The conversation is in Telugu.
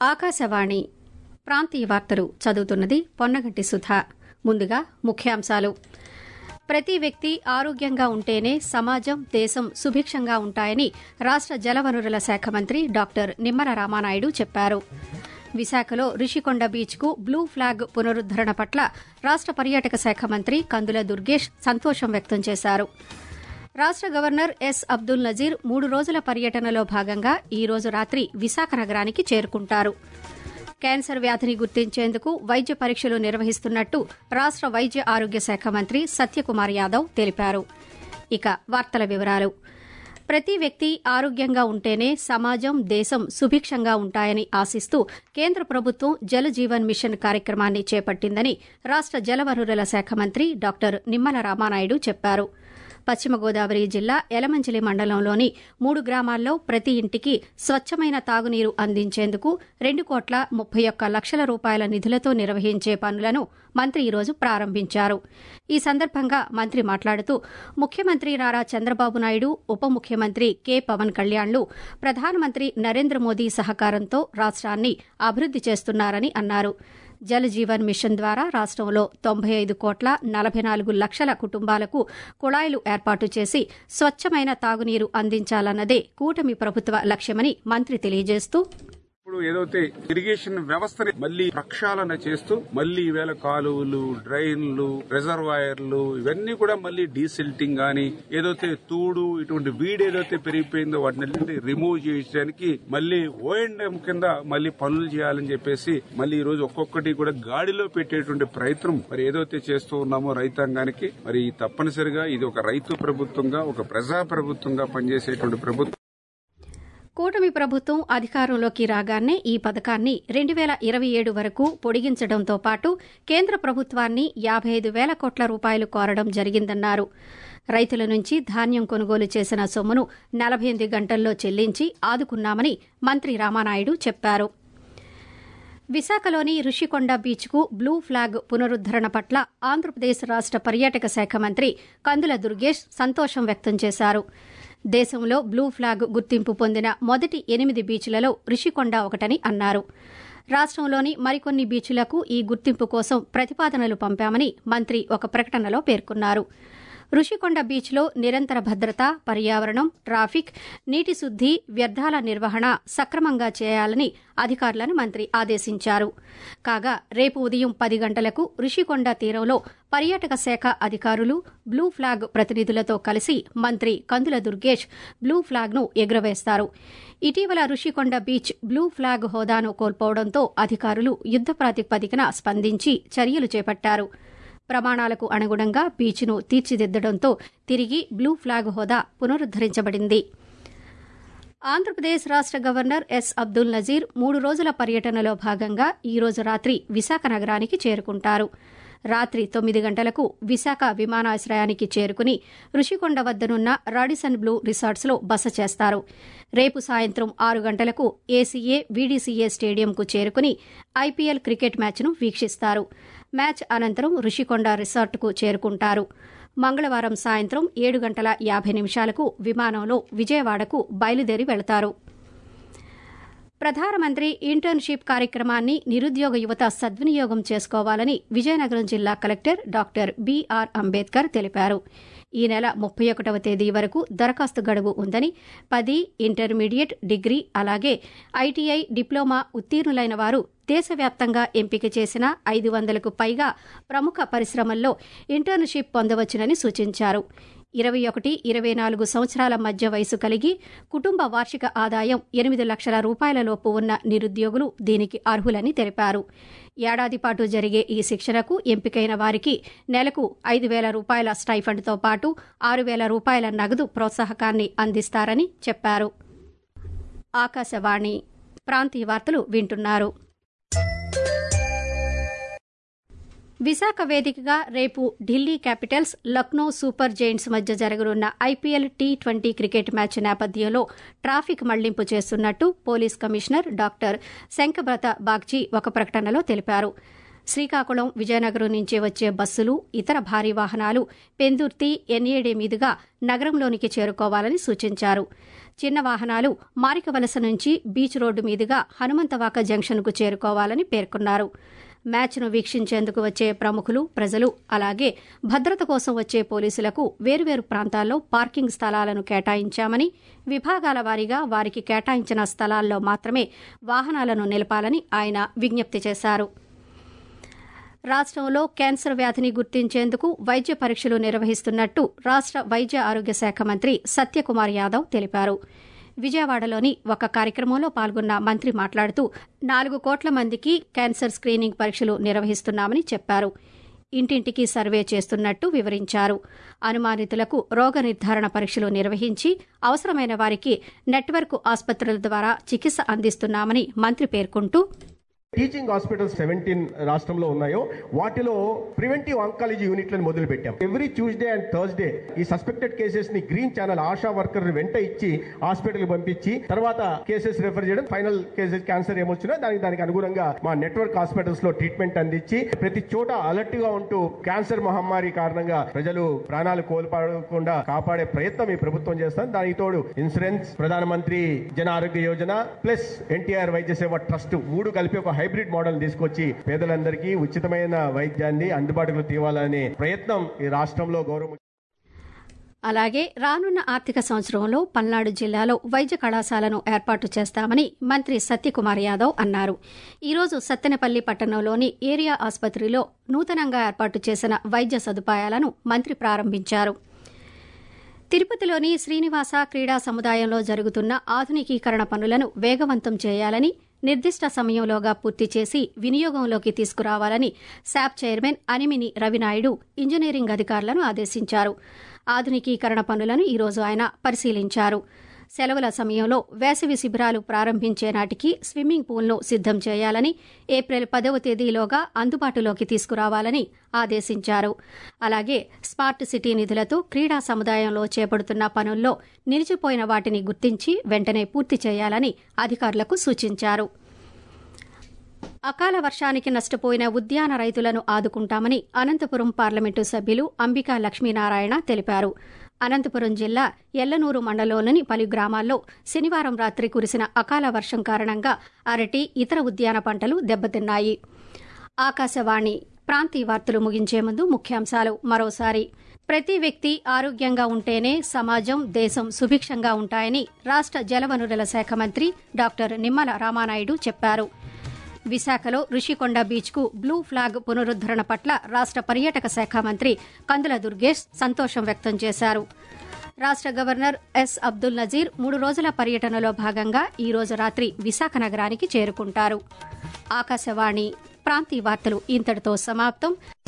ఆకాశవాణి ప్రాంతీయ వార్తలు చదువుతున్నది పొన్నగంటి సుధా ముందుగా ముఖ్యాంశాలు ప్రతి వ్యక్తి ఆరోగ్యంగా ఉంటేనే సమాజం దేశం సుభిక్షంగా ఉంటాయని రాష్ట జలవనరుల శాఖ మంత్రి డాక్టర్ నిమ్మల రామానాయుడు చెప్పారు విశాఖలో రిషికొండ బీచ్కు బ్లూ ఫ్లాగ్ పునరుద్దరణ పట్ల రాష్ట పర్యాటక శాఖ మంత్రి కందుల దుర్గేష్ సంతోషం వ్యక్తం చేశారు రాష్ట గవర్నర్ ఎస్ అబ్దుల్ నజీర్ మూడు రోజుల పర్యటనలో భాగంగా ఈ రోజు రాత్రి విశాఖ నగరానికి చేరుకుంటారు క్యాన్సర్ వ్యాధిని గుర్తించేందుకు వైద్య పరీక్షలు నిర్వహిస్తున్నట్టు రాష్ట వైద్య ఆరోగ్య శాఖ మంత్రి సత్యకుమార్ యాదవ్ తెలిపారు ఇక వార్తల వివరాలు ప్రతి వ్యక్తి ఆరోగ్యంగా ఉంటేనే సమాజం దేశం సుభిక్షంగా ఉంటాయని ఆశిస్తూ కేంద్ర ప్రభుత్వం జల జీవన్ మిషన్ కార్యక్రమాన్ని చేపట్టిందని రాష్ట జలవనరుల శాఖ మంత్రి డాక్టర్ నిమ్మల రామానాయుడు చెప్పారు పశ్చిమ గోదావరి జిల్లా యలమంచిలి మండలంలోని మూడు గ్రామాల్లో ప్రతి ఇంటికి స్వచ్ఛమైన తాగునీరు అందించేందుకు రెండు కోట్ల ముప్పై ఒక్క లక్షల రూపాయల నిధులతో నిర్వహించే పనులను మంత్రి ఈరోజు ప్రారంభించారు ఈ సందర్భంగా మంత్రి మాట్లాడుతూ ముఖ్యమంత్రి నారా చంద్రబాబు నాయుడు ఉప ముఖ్యమంత్రి కె పవన్ కళ్యాణ్లు ప్రధానమంత్రి నరేంద్ర మోదీ సహకారంతో రాష్ట్రాన్ని అభివృద్ది చేస్తున్నారని అన్నారు జల్ జీవన్ మిషన్ ద్వారా రాష్టంలో తొంభై ఐదు కోట్ల నలభై నాలుగు లక్షల కుటుంబాలకు కుళాయిలు ఏర్పాటు చేసి స్వచ్ఛమైన తాగునీరు అందించాలన్నదే కూటమి ప్రభుత్వ లక్ష్యమని మంత్రి తెలియజేస్తూ ఇప్పుడు ఏదైతే ఇరిగేషన్ వ్యవస్థని మళ్లీ ప్రక్షాళన చేస్తూ మళ్లీ ఈవేళ కాలువలు డ్రైన్లు రిజర్వాయర్లు ఇవన్నీ కూడా మళ్లీ డీసిల్టింగ్ గాని ఏదైతే తూడు ఇటువంటి వీడ్ ఏదైతే పెరిగిపోయిందో వాటిని రిమూవ్ చేయడానికి మళ్లీ ఓఎండ్ఎం కింద మళ్లీ పనులు చేయాలని చెప్పేసి మళ్లీ ఈ రోజు ఒక్కొక్కటి కూడా గాడిలో పెట్టేటువంటి ప్రయత్నం మరి ఏదైతే చేస్తూ ఉన్నామో రైతాంగానికి మరి తప్పనిసరిగా ఇది ఒక రైతు ప్రభుత్వంగా ఒక ప్రజా ప్రభుత్వంగా పనిచేసేటువంటి ప్రభుత్వం కూటమి ప్రభుత్వం అధికారంలోకి రాగానే ఈ పథకాన్ని రెండు వేల ఇరవై ఏడు వరకు పొడిగించడంతో పాటు కేంద్ర ప్రభుత్వాన్ని యాబై ఐదు వేల కోట్ల రూపాయలు కోరడం జరిగిందన్నారు రైతుల నుంచి ధాన్యం కొనుగోలు చేసిన సొమ్మును నలభై ఎనిమిది గంటల్లో చెల్లించి ఆదుకున్నామని మంత్రి రామానాయుడు చెప్పారు విశాఖలోని రుషికొండ బీచ్కు బ్లూ ఫ్లాగ్ పునరుద్దరణ పట్ల ఆంధ్రప్రదేశ్ రాష్ట పర్యాటక శాఖ మంత్రి కందుల దుర్గేష్ సంతోషం వ్యక్తం చేశారు దేశంలో బ్లూ ఫ్లాగ్ గుర్తింపు పొందిన మొదటి ఎనిమిది బీచ్లలో రిషికొండ ఒకటని అన్నారు రాష్టంలోని మరికొన్ని బీచ్లకు ఈ గుర్తింపు కోసం ప్రతిపాదనలు పంపామని మంత్రి ఒక ప్రకటనలో పేర్కొన్నారు రుషికొండ బీచ్లో నిరంతర భద్రత పర్యావరణం ట్రాఫిక్ నీటి శుద్ది వ్యర్థాల నిర్వహణ సక్రమంగా చేయాలని అధికారులను మంత్రి ఆదేశించారు కాగా రేపు ఉదయం పది గంటలకు రుషికొండ తీరంలో పర్యాటక శాఖ అధికారులు బ్లూ ఫ్లాగ్ ప్రతినిధులతో కలిసి మంత్రి కందుల దుర్గేష్ బ్లూ ఫ్లాగ్ను ఎగురవేస్తారు ఇటీవల రుషికొండ బీచ్ బ్లూ ఫ్లాగ్ హోదాను కోల్పోవడంతో అధికారులు యుద్ద ప్రాతిపదికన స్పందించి చర్యలు చేపట్టారు ప్రమాణాలకు అనుగుణంగా బీచ్ను తీర్చిదిద్దడంతో తిరిగి బ్లూ ఫ్లాగ్ హోదా పునరుద్దరించబడింది ఆంధ్రప్రదేశ్ రాష్ట గవర్నర్ ఎస్ అబ్దుల్ నజీర్ మూడు రోజుల పర్యటనలో భాగంగా ఈ రోజు రాత్రి విశాఖ నగరానికి చేరుకుంటారు రాత్రి తొమ్మిది గంటలకు విశాఖ విమానాశ్రయానికి చేరుకుని రుషికొండ వద్దనున్న రాడిసన్ బ్లూ రిసార్ట్స్లో బస చేస్తారు రేపు సాయంత్రం ఆరు గంటలకు ఏసీఏ వీడీసీఏ స్టేడియంకు చేరుకుని ఐపీఎల్ క్రికెట్ మ్యాచ్ను వీక్షిస్తారు మ్యాచ్ అనంతరం రుషికొండ రిసార్టుకు చేరుకుంటారు మంగళవారం సాయంత్రం ఏడు గంటల యాభై నిమిషాలకు విమానంలో విజయవాడకు బయలుదేరి వెళతారు ప్రధానమంత్రి ఇంటర్న్షిప్ కార్యక్రమాన్ని నిరుద్యోగ యువత సద్వినియోగం చేసుకోవాలని విజయనగరం జిల్లా కలెక్టర్ డాక్టర్ బీఆర్ అంబేద్కర్ తెలిపారు ఈ నెల ముప్పై ఒకటవ తేదీ వరకు దరఖాస్తు గడువు ఉందని పది ఇంటర్మీడియట్ డిగ్రీ అలాగే ఐటీఐ డిప్లొమా ఉత్తీర్ణులైన వారు దేశవ్యాప్తంగా ఎంపిక చేసిన ఐదు వందలకు పైగా ప్రముఖ పరిశ్రమల్లో ఇంటర్న్షిప్ పొందవచ్చునని సూచించారు ఇరవై ఒకటి ఇరవై నాలుగు సంవత్సరాల మధ్య వయసు కలిగి కుటుంబ వార్షిక ఆదాయం ఎనిమిది లక్షల రూపాయలలోపు ఉన్న నిరుద్యోగులు దీనికి అర్హులని తెలిపారు ఏడాది పాటు జరిగే ఈ శిక్షణకు ఎంపికైన వారికి నెలకు ఐదు వేల రూపాయల స్టైఫండ్తో పాటు ఆరు వేల రూపాయల నగదు ప్రోత్సాహకాన్ని అందిస్తారని చెప్పారు ఆకాశవాణి ప్రాంతీయ వార్తలు వింటున్నారు విశాఖ వేదికగా రేపు Delhi Capitals Lucknow Super Giants మధ్య జరగనున్న IPL T twenty cricket match నేపథ్యంలో ట్రాఫిక్ మళ్లింపు చేస్తున్నట్టు police commissioner doctor Shankhabrata Bagchi ఒక ప్రకటనలో తెలిపారు శ్రీకాకుళం విజయనగరం నుంచి వచ్చే బస్సులు ఇతర భారీ వాహనాలు పెందుర్తి ఎన్ఏడి మీదుగా నగరంలోనికి చేరుకోవాలని సూచించారు చిన్న వాహనాలు మారికవలస నుంచి బీచ్ రోడ్డు మీదుగా హనుమంతవాక జంక్షన్కు చేరుకోవాలని పేర్కొన్నారు మ్యాచ్ను వీక్షించేందుకు వచ్చే ప్రముఖులు ప్రజలు అలాగే భద్రత కోసం వచ్చే పోలీసులకు వేర్వేరు ప్రాంతాల్లో పార్కింగ్ స్థలాలను కేటాయించామని విభాగాల వారీగా వారికి కేటాయించిన స్థలాల్లో మాత్రమే వాహనాలను నిలపాలని ఆయన విజ్ఞప్తి చేశారు రాష్ట్రంలో క్యాన్సర్ వ్యాధిని గుర్తించేందుకు వైద్య పరీక్షలు నిర్వహిస్తున్నట్టు రాష్ట్ర వైద్య ఆరోగ్య శాఖ మంత్రి సత్యకుమార్ యాదవ్ తెలిపారు విజయవాడలోని ఒక కార్యక్రమంలో పాల్గొన్న మంత్రి మాట్లాడుతూ నాలుగు కోట్ల మందికి క్యాన్సర్ స్క్రీనింగ్ పరీక్షలు నిర్వహిస్తున్నామని చెప్పారు ఇంటింటికి సర్వే చేస్తున్నట్టు వివరించారు అనుమానితులకు రోగ నిర్ధారణ పరీక్షలు నిర్వహించి అవసరమైన వారికి నెట్వర్క్ ఆసుపత్రుల ద్వారా చికిత్స అందిస్తున్నామని మంత్రి పేర్కొంటూ టీచింగ్ హాస్పిటల్స్ సెవెంటీన్ రాష్ట్రంలో ఉన్నాయో వాటిలో ప్రివెంటివ్ ఆంకాలజీ యూనిట్లను మొదలు పెట్టాం ఎవ్రీ ట్యూస్డే అండ్ థర్స్డే ఈ సస్పెక్టెడ్ కేసెస్ ని గ్రీన్ ఛానల్ ఆశా వర్కర్ వెంట ఇచ్చి హాస్పిటల్ పంపించి తర్వాత కేసెస్ రెఫర్ చేయడం ఫైనల్ కేసెస్ క్యాన్సర్ ఏమొచ్చినా దానికి దానికి అనుగుణంగా మా నెట్వర్క్ హాస్పిటల్స్ లో ట్రీట్మెంట్ అందించి ప్రతి చోట అలర్ట్ గా ఉంటూ క్యాన్సర్ మహమ్మారి కారణంగా ప్రజలు ప్రాణాలు కోల్పోకుండా కాపాడే ప్రయత్నం ఈ ప్రభుత్వం చేస్తాం దానికి తోడు ఇన్సూరెన్స్ ప్రధానమంత్రి జన ఆరోగ్య యోజన ప్లస్ ఎన్టీఆర్ వైద్య సేవ ట్రస్ట్ మూడు కలిపి ఒక హైబ్రిడ్ మోడల్ తీసుకొచ్చి పేదలందరికీ ఉచితమైన వైద్యాన్ని అందుబాటులో తేవాలనే ప్రయత్నం ఈ రాష్ట్రంలో గౌరవ అలాగే రానున్న ఆర్థిక సంవత్సరంలో పల్నాడు జిల్లాలో వైద్య కళాశాలను ఏర్పాటు చేస్తామని మంత్రి సత్యకుమార్ యాదవ్ అన్నారు ఈరోజు సత్తెనపల్లి పట్టణంలోని ఏరియా ఆసుపత్రిలో నూతనంగా ఏర్పాటు చేసిన వైద్య సదుపాయాలను మంత్రి ప్రారంభించారు తిరుపతిలోని శ్రీనివాస క్రీడా సముదాయంలో జరుగుతున్న ఆధునికీకరణ పనులను వేగవంతం చేయాలని నిర్దిష్ట సమయంలోగా పూర్తి చేసి వినియోగంలోకి తీసుకురావాలని శాప్ చైర్మన్ అనిమిని రవినాయుడు ఇంజనీరింగ్ అధికారులను ఆదేశించారు ఆధునికీకరణ పనులను ఈరోజు ఆయన పరిశీలించారు సెలవుల సమయంలో వేసవి శిబిరాలు ప్రారంభించే నాటికి స్విమ్మింగ్ పూల్ను సిద్దం చేయాలని ఏప్రిల్ పదవ తేదీలోగా అందుబాటులోకి తీసుకురావాలని ఆదేశించారు అలాగే స్మార్ట్ సిటీ నిధులతో క్రీడా సముదాయంలో చేపడుతున్న పనుల్లో నిలిచిపోయిన వాటిని గుర్తించి వెంటనే పూర్తి చేయాలని అధికారులకు సూచించారు అకాల వర్షానికి నష్టపోయిన ఉద్యాన రైతులను ఆదుకుంటామని అనంతపురం పార్లమెంటు సభ్యులు అంబికా లక్ష్మీనారాయణ తెలిపారు అనంతపురం జిల్లా ఎల్లనూరు మండలంలోని పలు గ్రామాల్లో శనివారం రాత్రి కురిసిన అకాల వర్షం కారణంగా అరటి ఇతర ఉద్యాన పంటలు దెబ్బతిన్నాయి ఆకాశవాణి ప్రాంతీయ వార్తలు ముగించే ముందు ముఖ్యాంశాలు మరోసారి ప్రతి వ్యక్తి ఆరోగ్యంగా ఉంటేనే సమాజం దేశం సుభిక్షంగా ఉంటాయని రాష్ట జలవనరుల శాఖ మంత్రి డాక్టర్ నిమ్మల రామానాయుడు చెప్పారు విశాఖలో రుషికొండ బీచ్కు బ్లూ ఫ్లాగ్ పునరుద్దరణ పట్ల రాష్ట పర్యాటక శాఖ మంత్రి కందుల దుర్గేష్ సంతోషం వ్యక్తం చేశారు రాష్ట గవర్నర్ ఎస్ అబ్దుల్ నజీర్ మూడు రోజుల పర్యటనలో భాగంగా ఈ రోజు రాత్రి విశాఖ నగరానికి చేరుకుంటారు ఆకాశవాణి ప్రాంతీయ వార్తలు ఇంతటితో సమాప్తం